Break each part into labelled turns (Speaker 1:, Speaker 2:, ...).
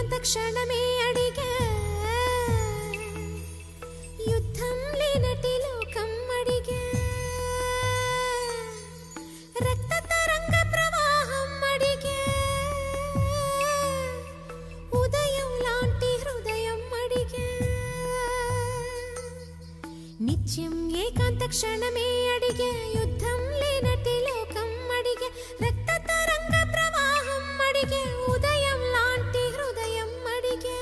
Speaker 1: ఏకాంత క్షణమే అడిగా యుద్ధం లేనటి లోకం అడిగా రక్త తరంగ ప్రవాహం అడిగా ఉదయం లాంటి హృదయం అడిగా నిత్యం ఏకాంత క్షణమే అడిగే యుద్ధం లేనటి లోకం అడిగే రక్త తరంగ ప్రవాహం అడిగే ఉదయం లాంటి హృదయం అడిగే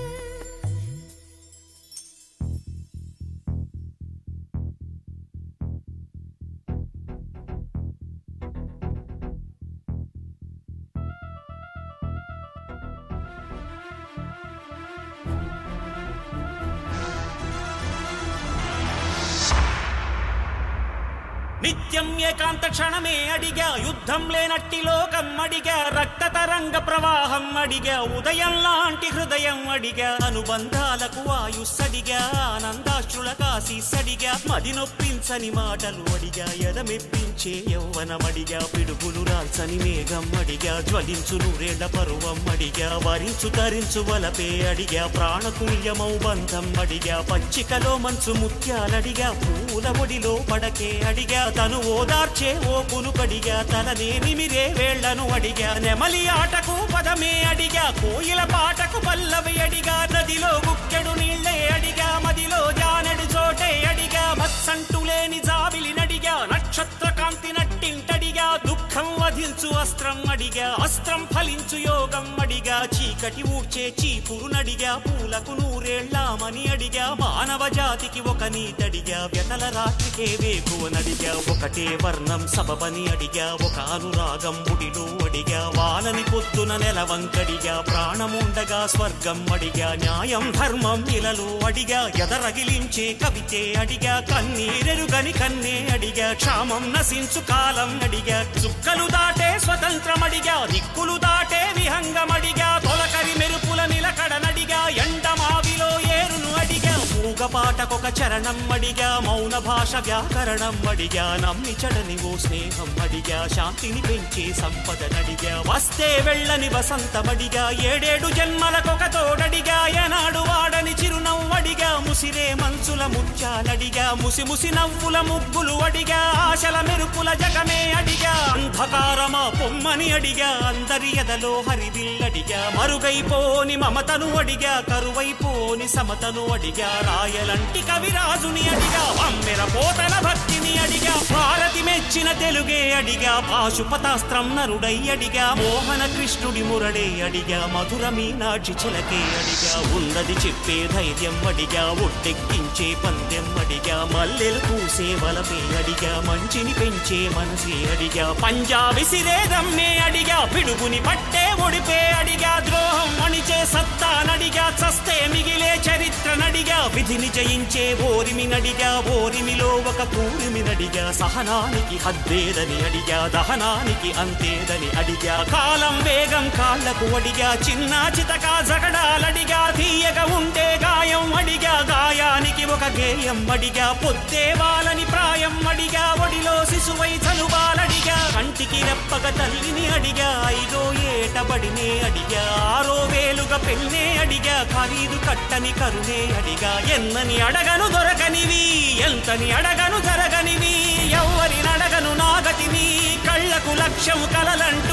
Speaker 2: నిత్యం ఏకాంత క్షణమే అడిగా యుద్ధం లేనట్టి లోకం అడిగా రక్త తరంగ ప్రవాహం అడిగా ఉదయం లాంటి హృదయం అడిగా అనుబంధాలకు ఆయుస్సడిగా ఆనందాశ్రుల కాశీసడిగా మది నొప్పించని మాటలు అడిగా ఎదమెప్పించే యౌవనమడిగా పిడుగులు రాల్చని మేఘం అడిగా జ్వలించు నూరేళ్ల పరువం అడిగా వరించు తరించు వలపే అడిగా ప్రాణతుల్యమౌ బంధం అడిగా పచ్చికలో మంచు ముత్యాలడిగా పూల ఒడిలో పడకే అడిగా తను ఓదార్చే ఓ పులుకడిగా తలనే నిమిరే వేళ్లను అడిగా నెమలి ఆటకు పదమే అడిగా కోయిల పాటకు పల్లవి అడిగా నదిలో గుక్కెడు నీళ్ళే అడిగా మదిలో జానెడు చోటే అడిగా మత్సంటు లేని జాబిలి నడిగా నక్షత్ర కాంతి నట్టింటడిగా దుఃఖం వధించు అస్త్రం అడిగా అస్త్రం ఫలించు యోగం అడిగా చీకటి ఊడ్చే చీపురు నడిగా పూలకు నూరేళ్లామని అడిగా మానవ జాతికి ఒక నీతడిగా వ్యతల రాత్రికే వేకువ నడిగా ఒకటే వర్ణం సబబని అడిగా ఒక అనురాగం ముడిలో అడిగా వానని పొద్దున నెలవంకడిగా ప్రాణముండగా స్వర్గం అడిగా న్యాయం ధర్మం ఇలలో అడిగా ఎదరగిలించే కవితే అడిగా కన్నీరెరుగని కన్నే అడిగా క్షామం నశించు కాలం అడిగా చుక్కలు దాటే స్వతంత్రం అడిగా దిక్కులు దాటే విహంగమడిగా తొలకరి మెరుపుల నిలకడనడిగా ఎండమావిలో ఏరును అడిగా మూగపాటకొక చరణం అడిగా మౌన భాష వ్యాకరణం అడిగా నమ్మి చడని ఓ స్నేహం అడిగా శాంతిని పెంచే సంపదనడిగా వస్తే వెళ్ళని వసంతమడిగా ఏడేడు జన్మలకొక తోడడిగా ఎనాడు వాడని చిరునవ్వడిగా ముసిరే మంచుల ముత్యాలడిగా ముసి ముసి నవ్వుల ముగ్గులు అడిగా ఆశల మెరుపుల జగమే అడిగా అంధకారమా పొమ్మని అడిగా అందరి ఎదలో హరివిల్లడిగా మరుగైపోని మమతను అడిగా కరువైపోని సమతను అడిగా రాయలంటి కవిరాజుని అడిగా అమ్మెర పోతన భక్తిని అడిగా భారతి మెచ్చిన తెలుగే అడిగా పాశుపతాస్త్రం నరుడై అడిగా మోహన కృష్ణుడి మురడే అడిగా మధుర మీనాక్షి చిలకే అడిగా ఉన్నది చెప్పే ధైర్యం అడిగా ఒట్టెక్కించే పందెం అడిగా మల్లెలు పూసే వలపే అడిగా మంచిని పెంచే మనసే అడిగా పంజా విసిరే దమ్మే అడిగా పిడుగుని పట్టే ఒడిపే అడిగా ద్రోహం అణిచే సత్తా నడిగా చస్తే మిగిలే చరిత్ర నడిగా విధిని జయించే ఓరిమి నడిగా ఓరిమిలో ఒక పూరిమి నడిగా సహనానికి హద్దేదని అడిగా దహనానికి అంతేదని అడిగా కాలం వేగం కాళ్లకు అడిగా చిన్న చితక జగడాలడిగా తీయగా ఉంటే గాయం అడిగా గాయానికి ఒక గేయం అడిగా పొద్దే వాళ్ళని ప్రాయం అడిగా ఒడిలో శిశువై చలువాలడిగా కంటికి రెప్పగ తల్లిని అడిగా ఐదో ఏటబడినే అడిగా ఆరో వేలుగా పెళ్ళే అడిగా ఖరీదు కట్టని కరుణే అడిగా ఎన్నని అడగను దొరకనివి ఎంతని అడగను జరగనివి ఎవ్వరి నడగను నాగతిని కళ్ళకు లక్ష్యం కలలంట